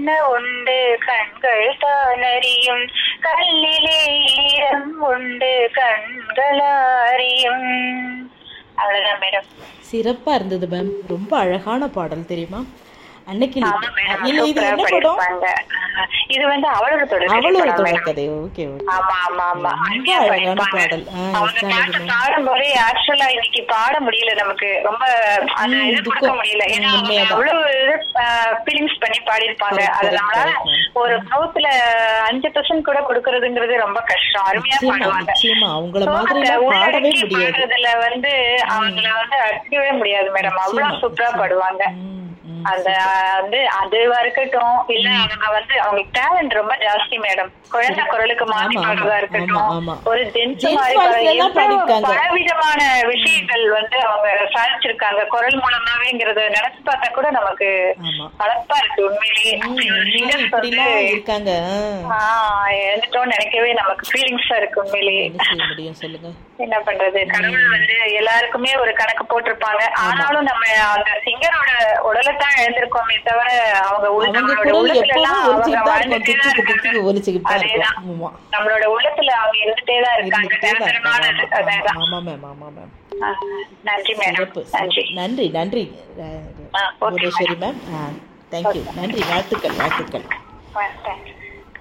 என்ன உண்டு கண்கள் தான் அறியும் கல்லிலே ஈரம் உண்டு கண்களாரியும் அவ்வளவுதான் மேடம் சிறப்பா இருந்தது மேம் ரொம்ப அழகான பாடல் தெரியுமா அன்னைக்கு ஆமா மேடம் இல்ல இது சூப்பரா என்ன படம் படிப்பாங்க ஆஹ் இது வந்து அவளோட தொடர் அவளோட படம் மேடம். தொடர்கதை ஓகே ஓகே ஆமா ஆமா ஆமா ரொம்ப அருமையா அழகான படிப்பாங்க. பாடல். ஆ, அவங்க எஸ், பாட்டு அழகு. பாடும்போது ஆக்சுவலா இன்னைக்கு பாட முடியல நமக்கு ரொம்ப அந்த ம், இது கொடுக்க துக்கம். முடியல ஏன்னா ம், அவங்க உண்மையாதான். அவ்வளவு இது ஃபீலிங்ஸ் பண்ணி பாடியிருப்பாங்க Correct, அது correct, நம்மளால correct, ma'am. ஒரு மவுத்துல அஞ்சு பர்சன்ட் கூட கொடுக்கறதுங்கிறது ரொம்ப கஷ்டம் அருமையா நிச்சயமா பாடுவாங்க நிச்சயமா அவங்கள சோகத்தை மாதிரி பாடவே உள்ளடக்கி முடியாது பாடுறதுல வந்து அவங்கள வந்து அடிக்கவே முடியாது மேடம் அவ்வளவு நிச்சயமா, சூப்பரா நிச்சயமா. பாடுவாங்க ம், ம். அந்த வந்து அதுவா இருக்கட்டும் இல்ல அவங்க வந்து அவங்களுக்கு டேலண்ட் ரொம்ப ஜாஸ்தி மேடம் குழந்தை குரலுக்கு மாத்தி ஆமா, பாடுறதா ஆமா, இருக்கட்டும் ஆமா. ஒரு ஜென்ஸ் Gents மாதிரி voice ல பாடுறது. எல்லாம் எவ்வளவு பாடியிருக்காங்க. பலவிதமான விஷயங்கள் வந்து அவங்க சாதிச்சிருக்காங்க குரல் மூலமாவேங்கிறத நினைச்சு பார்த்தா கூட நமக்கு ஆமா கலப்பா இருக்கு உண்மையிலேயே ம், அப்படி ஒரு உண்மையிலே singers வந்து இப்படிலாம் இருக்காங்க ஆ. ஆஹ் எழுந்துட்டோம்னு நினைக்கவே நமக்கு ஃபீலிங்ஸா இருக்கு உண்மையிலேயே என்ன செய்ய முடியும் சொல்லுங்க என்ன பண்றது கடவுள் வந்து எல்லாருக்குமே ஒரு கணக்கு போட்டிருப்பாங்க ஆனாலும் நம்ம அந்த சிங்கரோட உடலை தான் எழுந்திருக்கோமே தவிர அவங்க உள்- அவங்க நம்மளோட குரல் உள்ளத்துல எப்பவும் எல்லாம் அவங்க ஒலிச்சுக்கிட்டு தான் இருக்கும் வாழ்ந்துட்டே தான் திக்கு திக்கு இருக்காங்க ஒலிச்சுக்கிட்டு தான் அதேதான். இருக்கும் ஆமா நம்மளோட உள்ளத்துல அவங்க இருந்துட்டே தான் இருக்காங்க இருந்துகிட்டே தான் இருக்காங்க. நிரந்தரமானது ஆமா, அதேதான் ஆமா மேம் ஆமா மேம் ஆ, நன்றி மேடம் சிறப்பு நன்றி நன்றி நன்றி ஆ, அஹ், okay, புவனேஸ்வரி மேம் தேங்க்யூ நன்றி வாழ்த்துக்கள் வாழ்த்துக்கள் ஆ, thanks.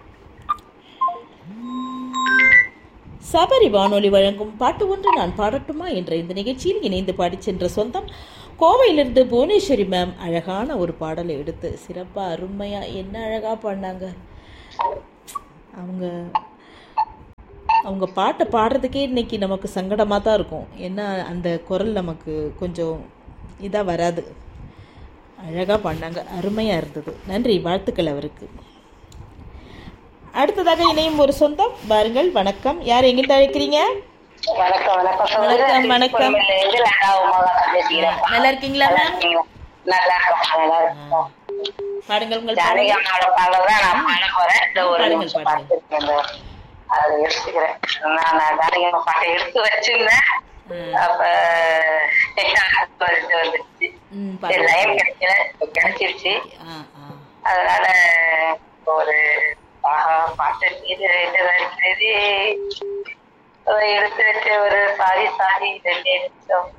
சபரி வானொலி வழங்கும் பாட்டு ஒன்று நான் பாடட்டுமா என்ற இந்த நிகழ்ச்சியில் இணைந்து பாடிச் சென்ற சொந்தம் கோவையிலிருந்து புவனேஸ்வரி மேம் அழகான ஒரு பாடலை எடுத்து சிறப்பாக அருமையாக என்ன அழகாக பாடினாங்க அவங்க அவங்க பாட்டை பாடுறதுக்கே இன்னைக்கு நமக்கு சங்கடமாக தான் இருக்கும் ஏன்னா அந்த குரல் நமக்கு கொஞ்சம் இதாக வராது அழகாக பாடினாங்க அருமையாக இருந்தது நன்றி வாழ்த்துக்கள் அவருக்கு அடுத்ததாக இணையும் ஒரு சொந்தம் பாருங்கள் வணக்கம் யார் எங்கிட்ட அழைக்கிறீங்க வணக்கம் வணக்கம் வணக்கம், வணக்கம். இருந்து லதா உமாகா பேசுகிறேன் நல்லா இருக்கீங்களா மேம் நல்லா இருக்கோம் நல்லா இருக்கோம் பாடுங்கள் உங்கள் ஜானகி பாடல் அம்மாவோட பாடல் தான் நான் பாட போறேன் இந்த ஒரு பாடுங்கள், நிமிஷம் பாடுங்கள். பார்த்துருக்கேன் இந்த அதை எடுத்துக்கிறேன் நான் நான் ஜானகி அம்மா பாட்டை எடுத்து வச்சிருந்தேன் ம். அப்ப இது வந்துருச்சு ம், சரி, பாடுங்கள். லைன் கிடைக்கல இப்ப கிடைச்சிருச்சு ஆ ஆ அதனால ஒரு ஆஹா பாட்டு இது என்னதா இருக்கிறது அதை எடுத்து வச்ச ஒரு சாரி சாரி ரெண்டு நிமிஷம்